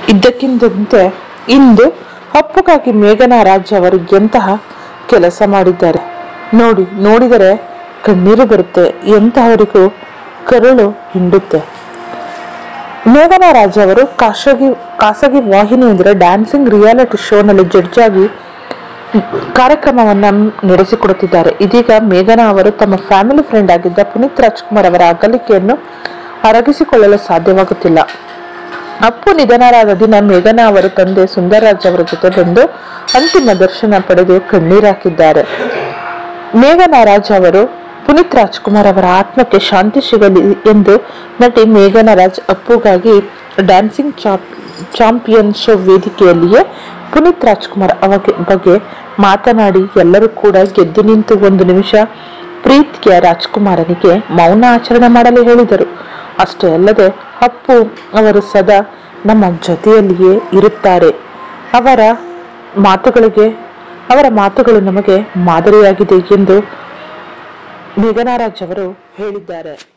ಇದ್ದಕ್ಕಿದ್ದಂತೆ ಇಂದು ಅಪ್ಪುಗಾಗಿ ಮೇಘನಾ ರಾಜ್ ಅವರು ಎಂತಹ ಕೆಲಸ ಮಾಡಿದ್ದಾರೆ ನೋಡಿ ನೋಡಿದರೆ ಕಣ್ಣೀರು ಬರುತ್ತೆ ಎಂತಹವರಿಗೂ ಕರುಳು ಹಿಂಡುತ್ತೆ ಮೇಘನಾ ರಾಜ್ ಅವರು ಖಾಸಗಿ ಖಾಸಗಿ ವಾಹಿನಿ ಅಂದರೆ ಡ್ಯಾನ್ಸಿಂಗ್ ರಿಯಾಲಿಟಿ ಶೋನಲ್ಲಿ ಜಡ್ಜ್ ಆಗಿ ಕಾರ್ಯಕ್ರಮವನ್ನ ನಡೆಸಿಕೊಡುತ್ತಿದ್ದಾರೆ ಇದೀಗ ಮೇಘನಾ ಅವರು ತಮ್ಮ ಫ್ಯಾಮಿಲಿ ಫ್ರೆಂಡ್ ಆಗಿದ್ದ ಪುನೀತ್ ರಾಜ್ಕುಮಾರ್ ಅವರ ಅಗಲಿಕೆಯನ್ನು ಅರಗಿಸಿಕೊಳ್ಳಲು ಸಾಧ್ಯವಾಗುತ್ತಿಲ್ಲ ಅಪ್ಪು ನಿಧನರಾದ ದಿನ ಮೇಘನಾ ಅವರ ತಂದೆ ಸುಂದರರಾಜ್ ಅವರ ಜೊತೆ ಬಂದು ಅಂತಿಮ ದರ್ಶನ ಪಡೆದು ಕಣ್ಣೀರಾಕಿದ್ದಾರೆ ಮೇಘನಾ ರಾಜ್ ಅವರು ಪುನೀತ್ ರಾಜ್ಕುಮಾರ್ ಅವರ ಆತ್ಮಕ್ಕೆ ಶಾಂತಿ ಸಿಗಲಿ ಎಂದು ನಟಿ ಮೇಘನಾ ರಾಜ್ ಅಪ್ಪುಗಾಗಿ ಡ್ಯಾನ್ಸಿಂಗ್ ಚಾಪ್ ಚಾಂಪಿಯನ್ ಶೋ ವೇದಿಕೆಯಲ್ಲಿಯೇ ಪುನೀತ್ ರಾಜ್ಕುಮಾರ್ ಅವರ ಬಗ್ಗೆ ಮಾತನಾಡಿ ಎಲ್ಲರೂ ಕೂಡ ಗೆದ್ದು ನಿಂತು ಒಂದು ನಿಮಿಷ ಪ್ರೀತಿಯ ರಾಜ್ಕುಮಾರನಿಗೆ ಮೌನ ಆಚರಣೆ ಮಾಡಲು ಹೇಳಿದರು ಅಷ್ಟೇ ಅಲ್ಲದೆ ಅಪ್ಪು ಅವರು ಸದಾ ನಮ್ಮ ಜೊತೆಯಲ್ಲಿಯೇ ಇರುತ್ತಾರೆ ಅವರ ಮಾತುಗಳಿಗೆ ಅವರ ಮಾತುಗಳು ನಮಗೆ ಮಾದರಿಯಾಗಿದೆ ಎಂದು ಮೇಘನಾ ರಾಜ್ ಅವರು ಹೇಳಿದ್ದಾರೆ